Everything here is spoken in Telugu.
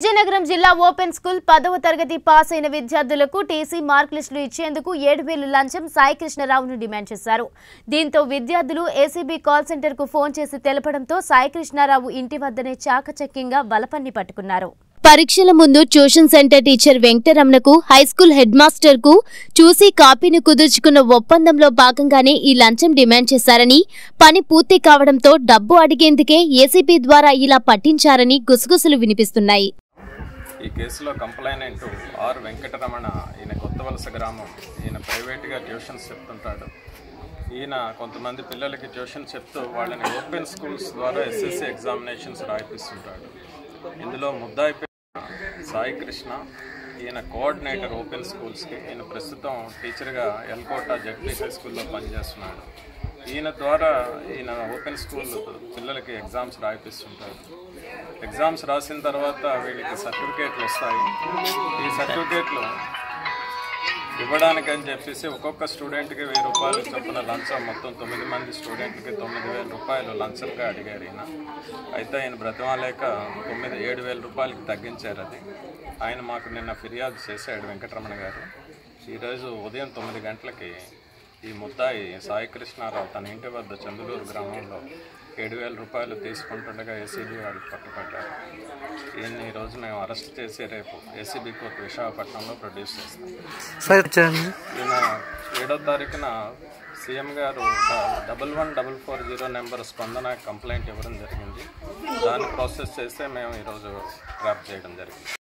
విజయనగరం జిల్లా ఓపెన్ స్కూల్ పదవ తరగతి పాస్ అయిన విద్యార్థులకు టీసీ మార్క్ లిస్టులు ఇచ్చేందుకు ఏడు వేలు లంచం సాయి కృష్ణరావును డిమాండ్ చేశారు దీంతో విద్యార్థులు ఏసీబీ కాల్ సెంటర్ కు ఫోన్ చేసి తెలపడంతో సాయి కృష్ణారావు ఇంటి వద్దనే చాకచక్యంగా బలపన్ని పట్టుకున్నారు పరీక్షల ముందు ట్యూషన్ సెంటర్ టీచర్ వెంకటరమణకు హైస్కూల్ హెడ్ మాస్టర్ కు చూసి కాపీని కుదుర్చుకున్న ఒప్పందంలో భాగంగానే ఈ లంచం డిమాండ్ చేశారని పని పూర్తి కావడంతో డబ్బు అడిగేందుకే ఏసీబీ ద్వారా ఇలా పట్టించారని గుసగుసలు వినిపిస్తున్నాయి ఈ కేసులో కంప్లైనెంట్ ఆర్ వెంకటరమణ ఈయన కొత్త వలస గ్రామం ఈయన ప్రైవేట్గా ట్యూషన్స్ చెప్తుంటాడు ఈయన కొంతమంది పిల్లలకి ట్యూషన్ చెప్తూ వాళ్ళని ఓపెన్ స్కూల్స్ ద్వారా ఎస్ఎస్సి ఎగ్జామినేషన్స్ రాయిపిస్తుంటాడు ఇందులో ముద్దాయి పేరు సాయి కృష్ణ ఈయన కోఆర్డినేటర్ ఓపెన్ స్కూల్స్కి ఈయన ప్రస్తుతం టీచర్గా ఎల్కోట జడ్పీ హై స్కూల్లో పనిచేస్తున్నాడు ఈయన ద్వారా ఈయన ఓపెన్ స్కూల్ పిల్లలకి ఎగ్జామ్స్ రాయిపిస్తుంటాడు ఎగ్జామ్స్ రాసిన తర్వాత వీళ్ళకి సర్టిఫికేట్లు వస్తాయి ఈ సర్టిఫికేట్లు ఇవ్వడానికి అని చెప్పేసి ఒక్కొక్క స్టూడెంట్కి వెయ్యి రూపాయలు చొప్పున లంచం మొత్తం తొమ్మిది మంది స్టూడెంట్కి తొమ్మిది వేల రూపాయలు లంచంగా అడిగారు ఈయన అయితే ఆయన బ్రతమాలేక తొమ్మిది ఏడు వేల రూపాయలకి తగ్గించారు అది ఆయన మాకు నిన్న ఫిర్యాదు చేశాడు వెంకటరమణ గారు ఈరోజు ఉదయం తొమ్మిది గంటలకి ఈ ముద్దాయి సాయి కృష్ణారావు తన ఇంటి వద్ద చందులూరు గ్రామంలో ఏడు వేల రూపాయలు తీసుకుంటుండగా ఏసీబీ వాళ్ళు పట్టుపడ్డారు ఈయన్ని ఈరోజు మేము అరెస్ట్ చేసి రేపు ఏసీబీ కోర్టు విశాఖపట్నంలో ప్రొడ్యూస్ చేస్తాం సార్ వచ్చారండి ఈయన ఏడో తారీఖున సీఎం గారు డ- double one double four zero number Spandana complaint ఇవ్వడం జరిగింది దాన్ని ప్రాసెస్ చేస్తే మేము ఈరోజు ట్రాప్ చేయడం జరిగింది